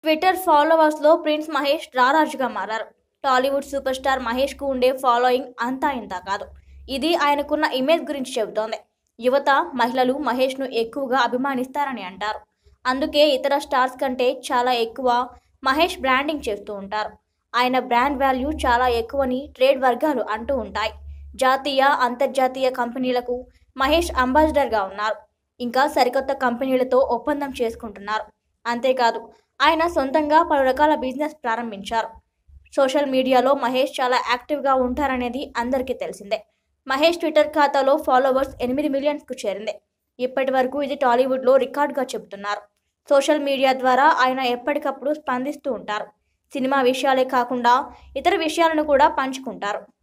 Twitter ఫాలోవర్స్లో prince Mahesh రారాజుగా మారారు టాలీవుడ్ సూపర్ స్టార్ మహేష్కు ఉండే ఫాలోయింగ్ అంతా ఇంత కాదు ఇది ఆయనకున్న ఇమేజ్ గురించి చెబుతోంది యువత మహిళలు మహేష్ను ఎక్కువగా అభిమానిస్తారని అంటారు అందుకే ఇతర స్టార్స్ కంటే చాలా ఎక్కువ మహేష్ బ్రాండింగ్ చేస్తూ ఉంటారు ఆయన బ్రాండ్ వాల్యూ చాలా ఎక్కువని ట్రేడ్ వర్గాలు అంటూ ఉంటాయి జాతీయ అంతర్జాతీయ కంపెనీలకు మహేష్ అంబాసిడర్గా ఉన్నారు ఇంకా సరికొత్త కంపెనీలతో ఒప్పందం చేసుకుంటున్నారు అంతేకాదు ఆయన సొంతంగా పలు రకాల బిజినెస్ ప్రారంభించారు సోషల్ మీడియాలో మహేష్ చాలా యాక్టివ్గా ఉంటారనేది అందరికీ తెలిసిందే మహేష్ ట్విట్టర్ ఖాతాలో ఫాలోవర్స్ ఎనిమిది మిలియన్స్కు చేరింది ఇప్పటి వరకు ఇది టాలీవుడ్లో రికార్డుగా చెబుతున్నారు సోషల్ మీడియా ద్వారా ఆయన ఎప్పటికప్పుడు స్పందిస్తూ ఉంటారు సినిమా విషయాలే కాకుండా ఇతర విషయాలను కూడా పంచుకుంటారు